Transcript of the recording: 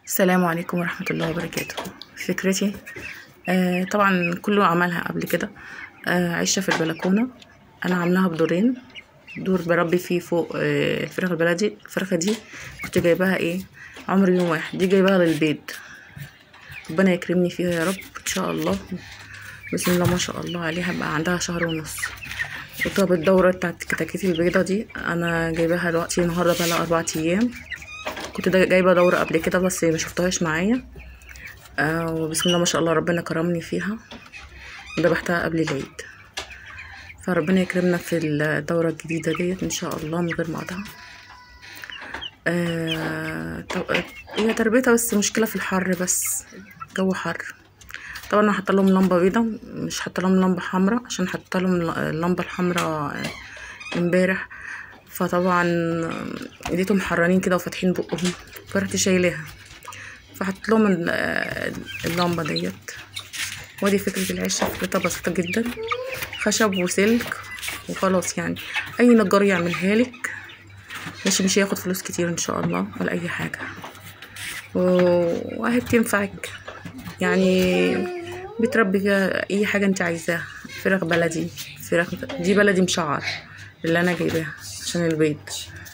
السلام عليكم ورحمة الله وبركاته فكرتي آه طبعا كله عملها قبل كده آه عيشة في البلكونة أنا عاملاها بدورين دور بربي فيه فوق آه الفراخ البلدي الفرخة دي كنت جايباها ايه عمر يوم واحد دي جايباها للبيض ربنا يكرمني فيها يا رب ان شاء الله بسم الله ما شاء الله عليها بقى عندها شهر ونص وطب الدورة بتاعت كتاكيت البيضة دي أنا جايباها دلوقتي النهاردة بقالها أربع أيام كنت دا- جايبة دورة قبل كده بس ما شفتهاش معايا آه وبسم الله ما شاء الله ربنا كرمني فيها وذبحتها قبل العيد فربنا يكرمنا في الدورة الجديدة ديت إن شاء الله من غير مقاطعة آه طب- هي تربيتها بس مشكلة في الحر بس جو حر طبعا انا حاطه لهم لمبه بيضه مش حاطه لهم لمبه حمراء عشان حاطه لهم اللمبه الحمراء امبارح فطبعا لقيتهم حرانين كده وفاتحين بقهم فرحت شايلاها فحطيت لهم ال- اللمبه ديت ودي فكرة العيشة فكرتها بسيطة جدا خشب وسلك وخلاص يعني أي نجار يعملها لك مش مش هياخد فلوس كتير إن شاء الله ولا أي حاجة و- وهي بتنفعك يعني بتربي فيها أي حاجة أنت عايزاها فراخ بلدي فراخ دي بلدي مشعر اللي أنا جايباها عشان البيض